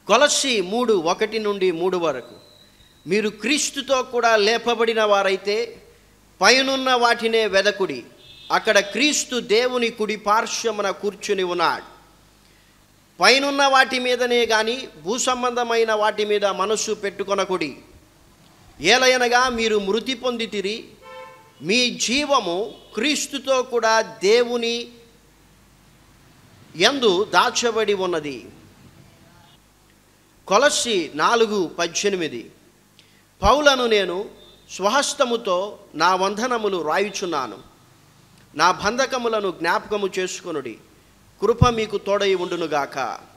కొలసి మూడు ఒకటి నుండి మూడు వరకు మీరు క్రీస్తుతో కూడా లేపబడిన వారైతే పైనున్న వాటినే వెదకుడి అక్కడ క్రీస్తు దేవుని కుడి పార్శ్వమున కూర్చుని ఉన్నాడు పైనున్న వాటి మీదనే కానీ భూసంబంధమైన వాటి మీద మనస్సు పెట్టుకొనకుడి ఏలయనగా మీరు మృతి పొందితిరి మీ జీవము క్రీస్తుతో కూడా దేవుని యందు దాచబడి ఉన్నది కొలసి నాలుగు పద్దెనిమిది పౌలను నేను స్వహస్తముతో నా వంధనములు రాయుచున్నాను నా బంధకములను జ్ఞాపకము చేసుకొనుడి కృప మీకు తోడై ఉండునుగాక